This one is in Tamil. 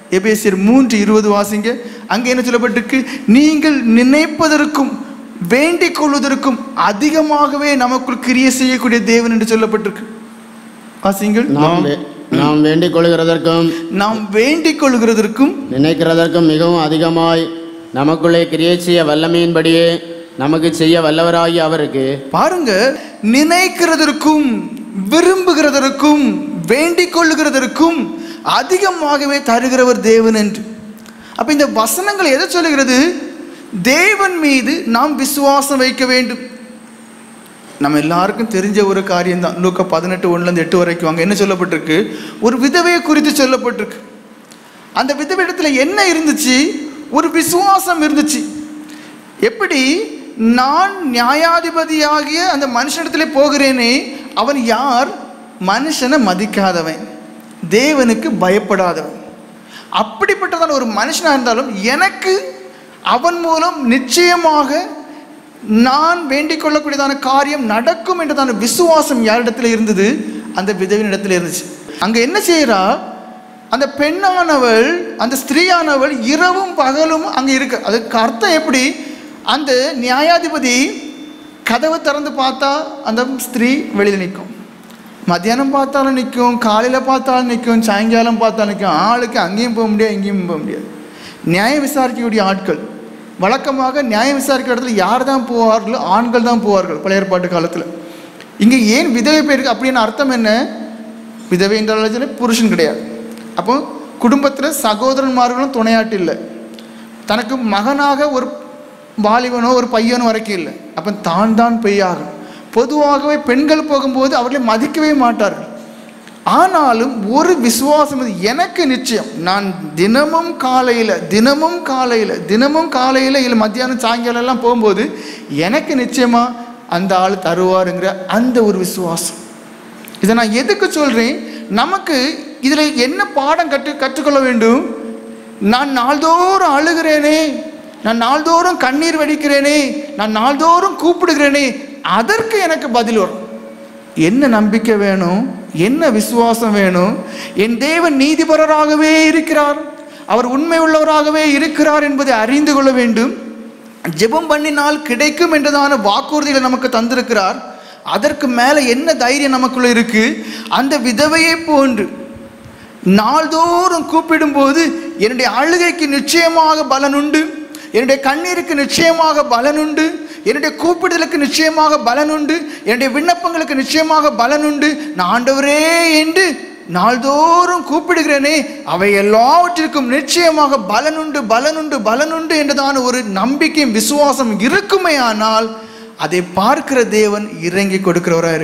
எபேசியர் மூன்று இருபது வாசிங்க அங்கே என்ன சொல்லப்பட்டிருக்கு நீங்கள் நினைப்பதற்கும் வேண்டிக் கொள்வதற்கும் அதிகமாகவே நமக்குள் கிரியை செய்யக்கூடிய தேவன் என்று சொல்லப்பட்டிருக்கு வாசிங்கள் நாம் வே- நாம் வேண்டிக் கொள்கிறதற்கும் நாம் வேண்டிக் கொள்கிறதற்கும் நினைக்கிறதற்கும் மிகவும் அதிகமாய் நமக்குள்ளே கிரியை செய்ய வல்லமையின்படியே நமக்கு செய்ய வல்லவராகி அவருக்கு பாருங்க நினைக்கிறதற்கும் விரும்புகிறதற்கும் வேண்டிக் கொள்ளுகிறதற்கும் அதிகமாகவே தருகிறவர் தேவன் என்று அப்ப இந்த வசனங்கள் எதை சொல்லுகிறது தேவன் மீது நாம் விசுவாசம் வைக்க வேண்டும் நம்ம எல்லாருக்கும் தெரிஞ்ச ஒரு காரியம்தான் லூக்கா பதினெட்டு ஒன்றுலேருந்து எட்டு வரைக்கும் அங்கே என்ன சொல்லப்பட்டிருக்கு ஒரு விதவையை குறித்து சொல்லப்பட்டிருக்கு அந்த விதவிடத்தில் என்ன இருந்துச்சு ஒரு விசுவாசம் இருந்துச்சு எப்படி நான் நியாயாதிபதியாகிய அந்த மனுஷனிடத்திலே போகிறேனே அவன் யார் மனுஷனை மதிக்காதவன் தேவனுக்கு பயப்படாதவன் அப்படிப்பட்டதான ஒரு மனுஷனாக இருந்தாலும் எனக்கு அவன் மூலம் நிச்சயமாக நான் வேண்டிக் கொள்ளக்கூடியதான காரியம் நடக்கும் என்றதான விசுவாசம் யாரிடத்தில் இருந்தது அந்த விதவின் இடத்துல இருந்துச்சு அங்கே என்ன செய்கிறா அந்த பெண்ணானவள் அந்த ஸ்திரீயானவள் இரவும் பகலும் அங்கே இருக்கு அதுக்கு அர்த்தம் எப்படி அந்த நியாயாதிபதி கதவை திறந்து பார்த்தா அந்த ஸ்திரீ வெளியில் நிற்கும் மத்தியானம் பார்த்தாலும் நிற்கும் காலையில் பார்த்தாலும் நிற்கும் சாயங்காலம் பார்த்தாலும் நிற்கும் ஆளுக்கு அங்கேயும் போக முடியாது இங்கேயும் போக முடியாது நியாயம் விசாரிக்கக்கூடிய ஆட்கள் வழக்கமாக நியாயம் விசாரிக்கிற இடத்துல யார் தான் போவார்களோ ஆண்கள் தான் போவார்கள் பழைய ஏற்பாட்டு காலத்தில் இங்கே ஏன் விதவை பேருக்கு அப்படின்னு அர்த்தம் என்ன விதவை என்றாலும் புருஷன் கிடையாது அப்போ குடும்பத்தில் சகோதரன்மார்களும் துணையாட்டு இல்லை தனக்கு மகனாக ஒரு வாலிபனோ ஒரு பையனோ வரைக்கும் இல்லை அப்போ தான் தான் பெய்யாகும் பொதுவாகவே பெண்கள் போகும்போது அவர்களை மதிக்கவே மாட்டார்கள் ஆனாலும் ஒரு விசுவாசம் இது எனக்கு நிச்சயம் நான் தினமும் காலையில் தினமும் காலையில் தினமும் காலையில் இல்லை மத்தியானம் சாயங்காலம் எல்லாம் போகும்போது எனக்கு நிச்சயமா அந்த ஆள் தருவாருங்கிற அந்த ஒரு விசுவாசம் இதை நான் எதுக்கு சொல்கிறேன் நமக்கு இதில் என்ன பாடம் கற்று கற்றுக்கொள்ள வேண்டும் நான் நாள்தோறும் அழுகிறேனே நான் நாள்தோறும் கண்ணீர் வடிக்கிறேனே நான் நாள்தோறும் கூப்பிடுகிறேனே அதற்கு எனக்கு பதில் வரும் என்ன நம்பிக்கை வேணும் என்ன விசுவாசம் வேணும் என் தேவன் நீதிபரராகவே இருக்கிறார் அவர் உண்மை உள்ளவராகவே இருக்கிறார் என்பதை அறிந்து கொள்ள வேண்டும் ஜெபம் பண்ணினால் கிடைக்கும் என்றதான வாக்குறுதிகளை நமக்கு தந்திருக்கிறார் அதற்கு மேலே என்ன தைரியம் நமக்குள்ள இருக்கு அந்த விதவையை போன்று நாள்தோறும் கூப்பிடும்போது என்னுடைய அழுகைக்கு நிச்சயமாக பலனுண்டு என்னுடைய கண்ணீருக்கு நிச்சயமாக பலனுண்டு என்னுடைய கூப்பிடுதலுக்கு நிச்சயமாக பலனுண்டு என்னுடைய விண்ணப்பங்களுக்கு நிச்சயமாக பலனுண்டு நான் ஆண்டவரே என்று நாள்தோறும் கூப்பிடுகிறேனே அவை எல்லாவற்றிற்கும் நிச்சயமாக பலனுண்டு பலனுண்டு பலனுண்டு என்றதான ஒரு நம்பிக்கையும் விசுவாசம் இருக்குமே ஆனால் அதை பார்க்கிற தேவன் இறங்கி கொடுக்கிறவராக